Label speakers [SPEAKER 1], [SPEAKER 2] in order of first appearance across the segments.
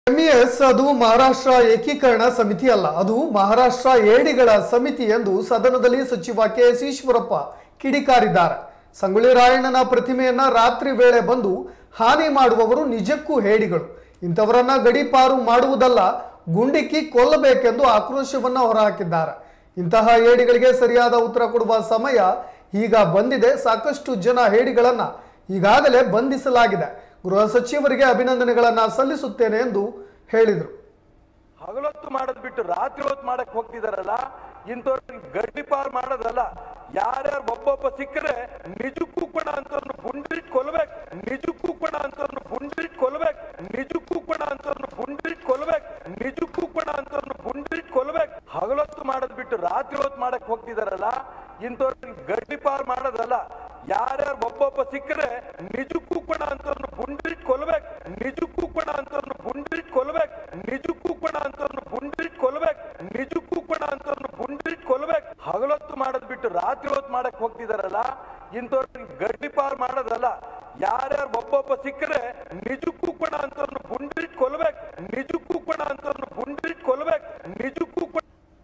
[SPEAKER 1] MES ಅದು ಮಹಾರಾಷ್ಟ್ರ ಏಕೀಕರಣ ಸಮಿತಿ ಅಲ್ಲ ಅದು ಮಹಾರಾಷ್ಟ್ರ ಏಡಿಗಳ ಸಮಿತಿ ಎಂದು ಸದನದಲ್ಲಿ ಸಚಿವ ಕೆ ಎಸ್ ಈಶ್ವರಪ್ಪ ಕಿಡಿಕಾರಿದ್ದಾರೆ ಸಂಗೊಳ್ಳಿ ರಾಯಣ್ಣನ ಪ್ರತಿಮೆಯನ್ನ ರಾತ್ರಿ ವೇಳೆ ಬಂದು ಹಾನಿ ಮಾಡುವವರು ನಿಜಕ್ಕೂ ಹೇಡಿಗಳು ಇಂಥವರನ್ನ ಗಡೀಪಾರು ಮಾಡುವುದಲ್ಲ ಗುಂಡಿಕ್ಕಿ ಕೊಲ್ಲಬೇಕೆಂದು ಆಕ್ರೋಶವನ್ನ ಹೊರಹಾಕಿದ್ದಾರೆ ಇಂತಹ ಹೇಡಿಗಳಿಗೆ ಸರಿಯಾದ ಉತ್ತರ ಕೊಡುವ ಸಮಯ ಈಗ ಬಂದಿದೆ ಸಾಕಷ್ಟು ಜನ ಹೇಡಿಗಳನ್ನ ಈಗಾಗಲೇ ಬಂಧಿಸಲಾಗಿದೆ ಗೃಹ ಸಚಿವರಿಗೆ ಅಭಿನಂದನೆಗಳನ್ನ ಸಲ್ಲಿಸುತ್ತೇನೆ ಎಂದು ಹೇಳಿದರು
[SPEAKER 2] ಹಗಲೊತ್ತು ಮಾಡೋದ್ ಬಿಟ್ಟು ರಾತ್ರಿ ಹೊತ್ತು ಮಾಡಕ್ ಹೋಗ್ತಿದಾರಲ್ಲ ಇಂಥವ್ರಿಗೆ ಗಡ್ಡಿಪಾರ್ ಮಾಡೋದಲ್ಲ ಯಾರ್ಯಾರು ಒಬ್ಬೊಬ್ಬ ಸಿಕ್ಕರೆ ನಿಜಕ್ಕೂ ಕೂಡ ಅಂತವ್ರನ್ನ ಗುಂಡಿಟ್ ಕೊಲ್ಬೇಕು ನಿಜಕ್ಕೂ ಕೂಡ ಅಂತವ್ರನ್ನ ಗುಂಡಿಟ್ ಕೊಲ್ಬೇಕು ನಿಜಕ್ಕೂ ಕೂಡ ಅಂತವ್ರನ್ನ ಗುಂಡಿಟ್ ಕೊಲ್ಬೇಕು ನಿಜಕ್ಕೂ ಕೂಡ ಅಂತವ್ರನ್ನ ಗುಂಡಿಟ್ ಕೊಲ್ಬೇಕು ಹಗಲೊತ್ತು ಮಾಡೋದ್ ಬಿಟ್ಟು ರಾತ್ರಿ ಹೊತ್ತು ಮಾಡಕ್ ಹೋಗ್ತಿದಾರಲ್ಲ ಇಂಥವ್ರಿಗೆ ಗಡ್ಡಿಪಾರ್ ಮಾಡೋದಲ್ಲ ಯಾರ್ಯಾರು ಒಬ್ಬೊಬ್ಬ ಸಿಕ್ಕರೆ ನಿಜಕ್ಕೂ ಕೂಡ ಅಂತವ್ರನ್ನ ಗುಂಡಿಟ್ ಕೊಲ್ಬೇಕು ನಿಜಕ್ಕೂ ಕೂಡ ಅಂತವ್ರನ್ನ ಗುಂಡಿಟ್ ಕೊಲ್ಬೇಕು ನಿಜಕ್ಕೂ ಕೂಡ ಅಂತವ್ರನ್ನ ಗುಂಡಿಟ್ ಕೊಲ್ಬೇಕು ನಿಜಕ್ಕೂ ಕೂಡ ಅಂತವ್ರನ್ನ ಗುಂಡಿಟ್ ಕೊಲ್ಬೇಕು ಹಗಲೊತ್ತು ಮಾಡೋದ್ ಬಿಟ್ಟು ರಾತ್ರಿ ಹೊತ್ತು ಮಾಡಕ್ ಹೋಗ್ತಿದಾರಲ್ಲ ಇಂಥವ್ರಿಗೆ ಗಡ್ಡಿಪಾರ್ ಮಾಡೋದಲ್ಲ ಯಾರ್ಯಾರು ಒಬ್ಬೊಬ್ಬ ಸಿಕ್ಕರೆ ನಿಜಕ್ಕೂ ಕೂಡ ಅಂತವ್ರನ್ನ ಗುಂಡಿಟ್ ಕೊಲ್ಬೇಕು ನಿಜಕ್ಕೂ ಕೂಡ ಅಂತವ್ರನ್ನ ಗುಂಡಿಟ್ ಕೊಲ್ಬೇಕು ನಿಜಕ್ಕೂ ಕೂಡ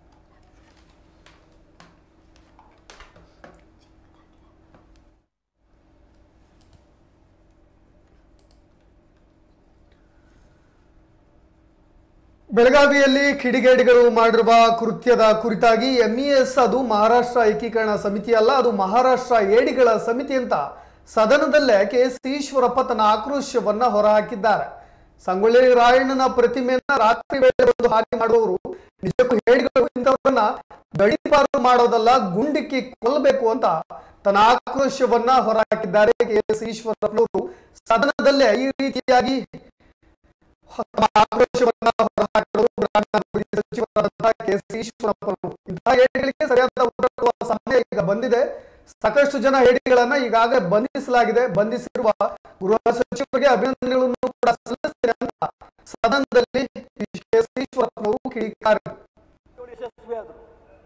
[SPEAKER 1] ಬೆಳಗಾವಿಯಲ್ಲಿ ಕಿಡಿಗೇಡಿಗಳು ಮಾಡಿರುವ ಕೃತ್ಯದ ಕುರಿತಾಗಿ ಎಂಇಎಸ್ ಅದು ಮಹಾರಾಷ್ಟ್ರ ಏಕೀಕರಣ ಸಮಿತಿ ಅಲ್ಲ ಅದು ಮಹಾರಾಷ್ಟ್ರ ಏಡಿಗಳ ಸಮಿತಿ ಅಂತ ಸದನದಲ್ಲೇ ಕೆ ಎಸ್ ಈಶ್ವರಪ್ಪ ತನ್ನ ಆಕ್ರೋಶವನ್ನ ಹೊರಹಾಕಿದ್ದಾರೆ ಸಂಗೊಳ್ಳಿ ರಾಯಣ್ಣನ ಪ್ರತಿಮೆಯನ್ನ ರಾತ್ರಿ ವೇಳೆ ಬಂದು ಹಾನಿ ಮಾಡುವವರು ನಿಜಕ್ಕೂ ಹೇಡಿಗಳು ಇಂಥವರನ್ನ ಗಡೀಪಾರು ಮಾಡೋದಲ್ಲ ಗುಂಡಿಕ್ಕಿ ಕೊಲ್ಲಬೇಕು ಅಂತ ತನ್ನ ಆಕ್ರೋಶವನ್ನ ಹೊರಹಾಕಿದ್ದಾರೆ ಕೆ ಎಸ್ ಈಶ್ವರಪ್ಪನವರು ಸದನದಲ್ಲೇ ಈ ರೀತಿಯಾಗಿ ತಮ್ಮ ಆಕ್ರೋಶವನ್ನ ಹೊರಹಾಕಿದರು ಗ್ರಾಮೀಣಾಭಿವೃದ್ಧಿ ಸಚಿವರಾದಂತಹ ಕೆ ಸಿ ಈಶ್ವರಪ್ಪನವರು ಇಂತಹ ಹೇಳಿಕೆಗಳಿಗೆ ಸರಿಯಾದ ಉತ್ತರ ಕೊಡುವ ಸಮಯ ಈಗ ಬಂದಿದೆ ಸಾಕಷ್ಟು ಜನ ಹೇಳಿಕೆಗಳನ್ನ ಈಗಾಗಲೇ ಬಂಧಿಸಲಾಗಿದೆ ಬಂಧಿಸಿರುವ ಗೃಹ ಸಚಿವರಿಗೆ ಅಭಿನಂದನೆಗಳನ್ನು ಕೂಡ ಸಲ್ಲಿಸ್ತೇನೆ ಅಂತ ಸದನದಲ್ಲಿ ಕೆ ಸಿ ಈಶ್ವರಪ್ಪನವರು ಕಿಡಿಕಾರಿದರು
[SPEAKER 2] ಯಶಸ್ವಿ ಆದರು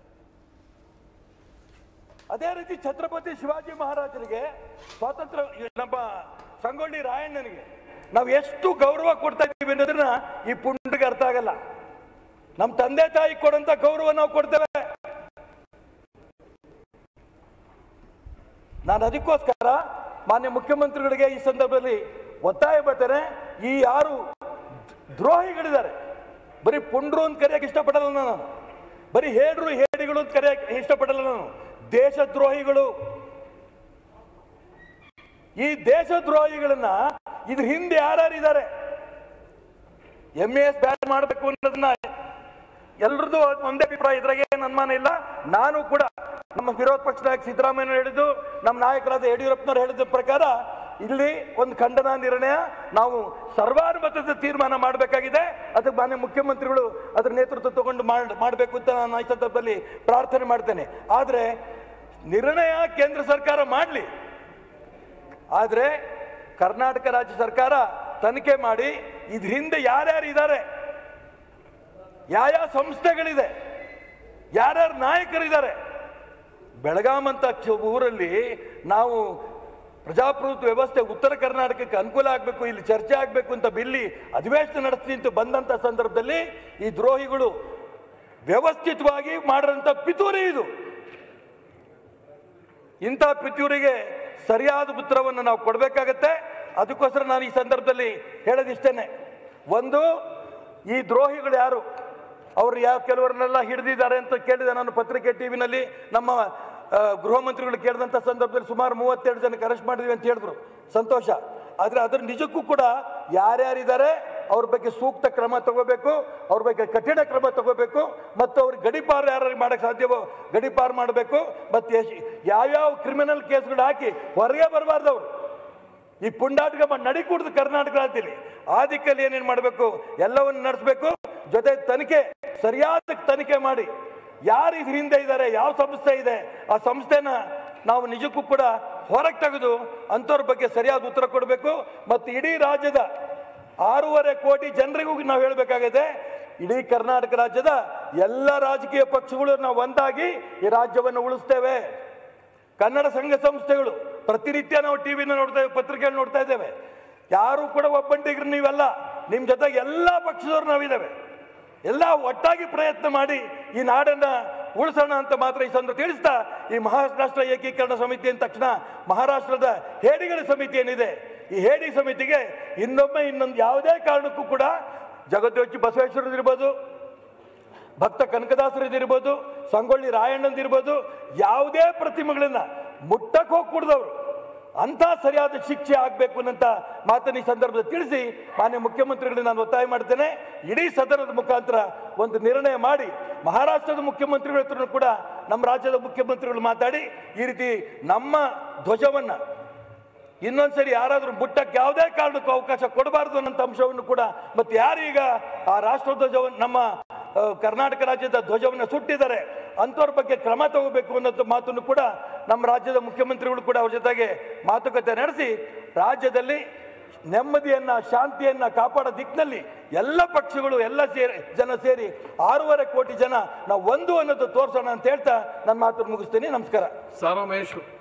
[SPEAKER 2] ಅದೇ ರೀತಿ ಛತ್ರಪತಿ ಶಿವಾಜಿ ಮಹಾರಾಜರಿಗೆ ಸ್ವಾತಂತ್ರ್ಯ ನಮ್ಮ ಸಂಗೊಳ್ಳಿ ರಾಯಣ್ಣನಿಗೆ ನಾವು ಎಷ್ಟು ಗೌರವ ಕೊಡ್ತಾ ಇದ್ದೀವಿ ಅನ್ನೋದನ್ನ ಈ ಪುಂಡಿಗೆ ಅರ್ಥ ಆಗಲ್ಲ ನಮ್ಮ ತಂದೆ ತಾಯಿ ಕೊಡಂತ ಗೌರವ ನಾವು ಕೊಡ್ತೇವೆ ನಾನು ಅದಕ್ಕೋಸ್ಕರ ಮಾನ್ಯ ಮುಖ್ಯಮಂತ್ರಿಗಳಿಗೆ ಈ ಸಂದರ್ಭದಲ್ಲಿ ಒತ್ತಾಯ ಮಾಡ್ತೇನೆ ಈ ಯಾರು ದ್ರೋಹಿಗಳಿದ್ದಾರೆ ಬರೀ ಪುಂಡ್ರು ಅಂತ ಕರೆಯಕ್ಕೆ ಇಷ್ಟಪಡಲ್ಲ ನಾನು ಬರೀ ಹೇಡ್ರು ಹೇಡಿಗಳು ಅಂತ ಕರೆಯಕ್ಕೆ ಇಷ್ಟಪಡಲ್ಲ ನಾನು ದೇಶದ್ರೋಹಿಗಳು ಈ ದೇಶದ್ರೋಹಿಗಳನ್ನ ಇದ್ರ ಹಿಂದೆ ಯಾರ್ಯಾರಿದ್ದಾರೆ ಎಂ ಎಸ್ ಬ್ಯಾನ್ ಮಾಡಬೇಕು ಅನ್ನೋದನ್ನ ಎಲ್ರದ್ದು ಒಂದೇ ಅಭಿಪ್ರಾಯ ಇದ್ರಾಗೆ ಏನು ಅನುಮಾನ ಇಲ್ಲ ನಾನು ಕೂಡ ನಮ್ಮ ವಿರೋಧ ಪಕ್ಷ ನಾಯಕ ಸಿದ್ದರಾಮಯ್ಯ ಹೇಳಿದ್ದು ನಮ್ಮ ನಾಯಕರಾದ ಯಡಿಯೂರಪ್ಪನವ್ರು ಹೇಳಿದ ಪ್ರಕಾರ ಇಲ್ಲಿ ಒಂದು ಖಂಡನ ನಿರ್ಣಯ ನಾವು ಸರ್ವಾನುಮತದ ತೀರ್ಮಾನ ಮಾಡಬೇಕಾಗಿದೆ ಅದಕ್ಕೆ ಮಾನ್ಯ ಮುಖ್ಯಮಂತ್ರಿಗಳು ಅದರ ನೇತೃತ್ವ ತಗೊಂಡು ಮಾಡ್ ಮಾಡಬೇಕು ಅಂತ ನಾನು ಈ ಸಂದರ್ಭದಲ್ಲಿ ಪ್ರಾರ್ಥನೆ ಮಾಡ್ತೇನೆ ಆದರೆ ನಿರ್ಣಯ ಕೇಂದ್ರ ಸರ್ಕಾರ ಮಾಡಲಿ ಆದರೆ ಕರ್ನಾಟಕ ರಾಜ್ಯ ಸರ್ಕಾರ ತನಿಖೆ ಮಾಡಿ ಇದ್ರ ಹಿಂದೆ ಯಾರ್ಯಾರು ಇದ್ದಾರೆ ಯಾವ ಸಂಸ್ಥೆಗಳಿದೆ ಯಾರ್ಯಾರು ನಾಯಕರಿದ್ದಾರೆ ಬೆಳಗಾಂ ಅಂತ ಚ- ಊರಲ್ಲಿ ನಾವು ಪ್ರಜಾಪ್ರಭುತ್ವ ವ್ಯವಸ್ಥೆ ಉತ್ತರ ಕರ್ನಾಟಕಕ್ಕೆ ಅನುಕೂಲ ಆಗಬೇಕು ಇಲ್ಲಿ ಚರ್ಚೆ ಆಗಬೇಕು ಅಂತ ಬಿಲ್ಲಿ ಅಧಿವೇಶನ ನಡೆಸ್ತೀನಿ ಅಂತ ಬಂದಂತ ಸಂದರ್ಭದಲ್ಲಿ ಈ ದ್ರೋಹಿಗಳು ವ್ಯವಸ್ಥಿತವಾಗಿ ಮಾಡಿರೋಂಥ ಪಿತೂರಿ ಇದು ಇಂಥ ಪಿತೂರಿಗೆ ಸರಿಯಾದ ಉತ್ತರವನ್ನು ನಾವು ಕೊಡಬೇಕಾಗತ್ತೆ ಅದಕ್ಕೋಸ್ಕರ ನಾನು ಈ ಸಂದರ್ಭದಲ್ಲಿ ಹೇಳೋದಿಷ್ಟೇನೆ ಒಂದು ಈ ದ್ರೋಹಿಗಳು ಯಾರು ಅವರು ಯಾವ ಕೆಲವರನ್ನೆಲ್ಲ ಹಿಡಿದಿದ್ದಾರೆ ಅಂತ ಕೇಳಿದೆ ನಾನು ಪತ್ರಿಕೆ ಟಿವಿನಲ್ಲಿ ನಮ್ಮ ಆ, ಗೃಹ ಮಂತ್ರಿಗಳು ಕೇಳಿದಂಥ ಸಂದರ್ಭದಲ್ಲಿ ಸುಮಾರು ಮೂವತ್ತೆರಡು ಜನಕ್ಕೆ ಅರೆಸ್ಟ್ ಮಾಡಿದ್ವಿ ಅಂತ ಹೇಳಿದ್ರು ಸಂತೋಷ ಆದರೆ ಅದ್ರ ನಿಜಕ್ಕೂ ಕೂಡ ಯಾರ್ಯಾರಿದ್ದಾರೆ ಅವ್ರ ಬಗ್ಗೆ ಸೂಕ್ತ ಕ್ರಮ ತಗೋಬೇಕು ಅವ್ರ ಬಗ್ಗೆ ಕಠಿಣ ಕ್ರಮ ತಗೋಬೇಕು ಮತ್ತು ಅವ್ರಿಗೆ ಗಡಿಪಾರು ಯಾರು ಮಾಡಕ್ಕೆ ಸಾಧ್ಯವೋ ಗಡಿಪಾರು ಮಾಡಬೇಕು ಮತ್ತು ಎಷ್ಟ್- ಯಾವ್ಯಾವ ಕ್ರಿಮಿನಲ್ ಕೇಸ್ಗಳು ಹಾಕಿ ಹೊರಗೆ ಬರಬಾರ್ದು ಅವರು ಈ ಪುಂಡಾಟಕ ನಡಿ ಕುಡ್ದು ಕರ್ನಾಟಕ ರಾಜ್ಯದಲ್ಲಿ ಆ ದಿಕ್ಕಲ್ಲಿ ಏನೇನು ಮಾಡಬೇಕು ಎಲ್ಲವನ್ನು ನಡೆಸಬೇಕು ಜೊತೆ ತನಿಖೆ ಸರಿಯಾದ ತನಿಖೆ ಮಾಡಿ ಯಾರು ಇದ್ರ ಹಿಂದೆ ಇದ್ದಾರೆ ಯಾವ ಸಂಸ್ಥೆ ಇದೆ ಆ ಸಂಸ್ಥೆನ ನಾವು ನಿಜಕ್ಕೂ ಕೂಡ ಹೊರಗೆ ತೆಗೆದು ಅಂಥವ್ರ ಬಗ್ಗೆ ಸರಿಯಾದ ಉತ್ತರ ಕೊಡಬೇಕು ಮತ್ತು ಇಡೀ ರಾಜ್ಯದ ಆರೂವರೆ ಕೋಟಿ ಜನರಿಗೂ ನಾವು ಹೇಳಬೇಕಾಗಿದೆ ಇಡೀ ಕರ್ನಾಟಕ ರಾಜ್ಯದ ಎಲ್ಲ ರಾಜಕೀಯ ಪಕ್ಷಗಳು ನಾವು ಒಂದಾಗಿ ಈ ರಾಜ್ಯವನ್ನು ಉಳಿಸ್ತೇವೆ ಕನ್ನಡ ಸಂಘ ಸಂಸ್ಥೆಗಳು ಪ್ರತಿನಿತ್ಯ ನಾವು ಟಿವಿನ ನೋಡ್ತಾ ಪತ್ರಿಕೆಗಳು ನೋಡ್ತಾ ಇದ್ದೇವೆ ಯಾರು ಕೂಡ ಒಬ್ಬಂಟಿಗ್ರು ನೀವೆಲ್ಲ ನಿಮ್ಮ ಜೊತೆಗೆ ಎಲ್ಲ ಪಕ್ಷದವ್ರು ನಾವಿದ್ದೇವೆ ಎಲ್ಲ ಒಟ್ಟಾಗಿ ಪ್ರಯತ್ನ ಮಾಡಿ ಈ ನಾಡನ್ನ ಉಳಿಸೋಣ ಅಂತ ಮಾತ್ರ ಈ ಸಂದರ್ಭ ತಿಳಿಸ್ತಾ ಈ ಮಹಾರಾಷ್ಟ್ರ ಏಕೀಕರಣ ಸಮಿತಿ ಅಂದ ತಕ್ಷಣ ಮಹಾರಾಷ್ಟ್ರದ ಹೇಡಿಗಳ ಸಮಿತಿ ಏನಿದೆ ಈ ಹೇಡಿ ಸಮಿತಿಗೆ ಇನ್ನೊಮ್ಮೆ ಇನ್ನೊಂದು ಯಾವುದೇ ಕಾರಣಕ್ಕೂ ಕೂಡ ಜಗದ್ಯೋಚಿ ಬಸವೇಶ್ವರದಿರ್ಬೋದು ಭಕ್ತ ಕನಕದಾಸರದಿರ್ಬೋದು ಸಂಗೊಳ್ಳಿ ರಾಯಣ್ಣಂದಿರ್ಬೋದು ಯಾವುದೇ ಪ್ರತಿಮೆಗಳನ್ನ ಮುಟ್ಟಕ್ಕೆ ಹೋಗ್ಕೂಡ್ದವ್ರು ಅಂತ ಸರಿಯಾದ ಶಿಕ್ಷೆ ಆಗಬೇಕು ಅನ್ನಂತ ಮಾತನ್ನ ಈ ಸಂದರ್ಭದಲ್ಲಿ ತಿಳಿಸಿ ಮಾನ್ಯ ಮುಖ್ಯಮಂತ್ರಿಗಳಿಗೆ ನಾನು ಒತ್ತಾಯ ಮಾಡ್ತೇನೆ ಇಡೀ ಸದನದ ಮುಖಾಂತರ ಒಂದು ನಿರ್ಣಯ ಮಾಡಿ ಮಹಾರಾಷ್ಟ್ರದ ಮುಖ್ಯಮಂತ್ರಿಗಳ ಹತ್ರನೂ ಕೂಡ ನಮ್ಮ ರಾಜ್ಯದ ಮುಖ್ಯಮಂತ್ರಿಗಳು ಮಾತಾಡಿ ಈ ರೀತಿ ನಮ್ಮ ಧ್ವಜವನ್ನ ಇನ್ನೊಂದ್ಸರಿ ಯಾರಾದ್ರೂ ಮುಟ್ಟಕ್ಕೆ ಯಾವುದೇ ಕಾರಣಕ್ಕೂ ಅವಕಾಶ ಕೊಡಬಾರದು ಅನ್ನೋ ಅಂಶವನ್ನು ಕೂಡ ಮತ್ತೆ ಯಾರೀಗ ಆ ರಾಷ್ಟ್ರ ಧ್ವಜವನ್ನು ನಮ್ಮ ಆ, ಕರ್ನಾಟಕ ರಾಜ್ಯದ ಧ್ವಜವನ್ನು ಸುಟ್ಟಿದ್ದಾರೆ ಅಂಥವ್ರ ಬಗ್ಗೆ ಕ್ರಮ ತಗೋಬೇಕು ಅನ್ನೋ ಮಾತನ್ನು ಕೂಡ ನಮ್ಮ ರಾಜ್ಯದ ಮುಖ್ಯಮಂತ್ರಿಗಳು ಕೂಡ ಅವ್ರ ಜೊತೆಗೆ ಮಾತುಕತೆ ನಡೆಸಿ ರಾಜ್ಯದಲ್ಲಿ ನೆಮ್ಮದಿಯನ್ನ ಶಾಂತಿಯನ್ನ ಕಾಪಾಡೋ ದಿಕ್ಕಿನಲ್ಲಿ ಎಲ್ಲ ಪಕ್ಷಗಳು ಎಲ್ಲ ಸೇರಿ ಜನ ಸೇರಿ ಆರೂವರೆ ಕೋಟಿ ಜನ ನಾವು ಒಂದು ಅನ್ನೋದು ತೋರಿಸೋಣ ಅಂತ ಹೇಳ್ತಾ ನನ್ನ ಮಾತನ್ನು ಮುಗಿಸ್ತೀನಿ ನಮಸ್ಕಾರ
[SPEAKER 3] ಸಾರಾ ಮಹೇಶ್